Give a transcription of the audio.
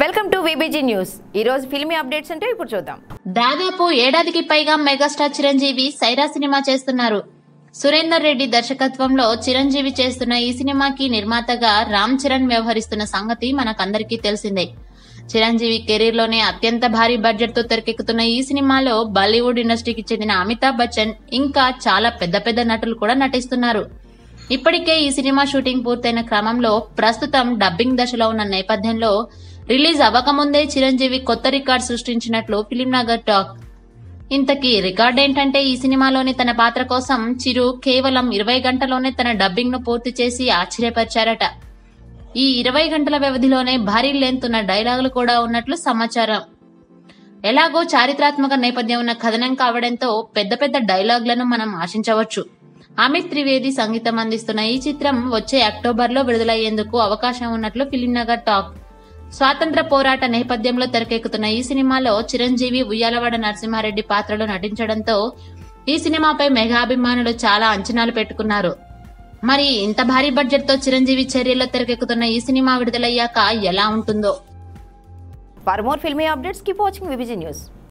welcome to VBG news ఈ రోజు filmy updates అంటే ఇప్పుడు చూద్దాం దాదాపు ఏడాదికి పైగా మెగాస్టార్ చిరంజీవి సైరా సినిమా చేస్తున్నారు సురేందర్ రెడ్డి దర్శకత్వంలో చిరంజీవి చేస్తున్న ఈ సినిమాకి నిర్మాతగా రామ్ చరణ్ వ్యవహరిస్తున్న సంగతి మనకందరికీ తెలిసిందే చిరంజీవి కెరీర్ లోనే అత్యంత భారీ బడ్జెట్ తో తెరకెక్కుతున్న ఈ సినిమాలో బాలీవుడ్ ఇండస్ట్రీకి చెందిన అమితాబ్ బచ్చన్ ఇంకా చాలా పెద్ద పెద్ద నటులు కూడా నటిస్తున్నారు ఇప్పటికే ఈ సినిమా షూటింగ్ పూర్తయిన క్రమంలో ప్రస్తుతం డబ్బింగ్ దశలో ఉన్న నేపథ్యంలో రిలీజ్ అవ్వకముందే చిరంజీవి కొత్త రికార్డ్ సృష్టించినట్లు ఫిలిం నగర్ టాక్ ఇంతకీ రికార్డ్ ఏంటంటే ఈ సినిమాలోని తన పాత్ర కోసం చిరు కేవలం ఇరవై గంటలోనే తన డబ్బింగ్ ను పూర్తి చేసి ఆశ్చర్యపరిచారట ఈ ఇరవై గంటల వ్యవధిలోనే భారీ లెంత్ ఉన్న డైలాగులు కూడా ఉన్నట్లు సమాచారం ఎలాగో చారిత్రాత్మక నేపథ్యం ఉన్న కథనం కావడంతో పెద్ద పెద్ద డైలాగులను మనం ఆశించవచ్చు అమిత్ త్రివేది సంగీతం అందిస్తున్న ఈ చిత్రం వచ్చే అక్టోబర్ లో విడుదలయ్యేందుకు అవకాశం ఉన్నట్లు ఫిలిం నగర్ టాక్ స్వాతంత్ర పోరాట నేపథ్యంలో తెరకెక్కుతున్న ఈ సినిమాలో చిరంజీవి ఉయ్యాలవాడ నరసింహారెడ్డి పాత్రలో నటించడంతో ఈ సినిమాపై మెగాభిమానులు చాలా అంచనాలు పెట్టుకున్నారు మరి ఇంత భారీ బడ్జెట్ తో చిరంజీవి చర్యలో తెరకెక్కుతున్న ఈ సినిమా విడుదలయ్యాక ఎలా ఉంటుందో for more filmy updates keep watching విబిజీ న్యూస్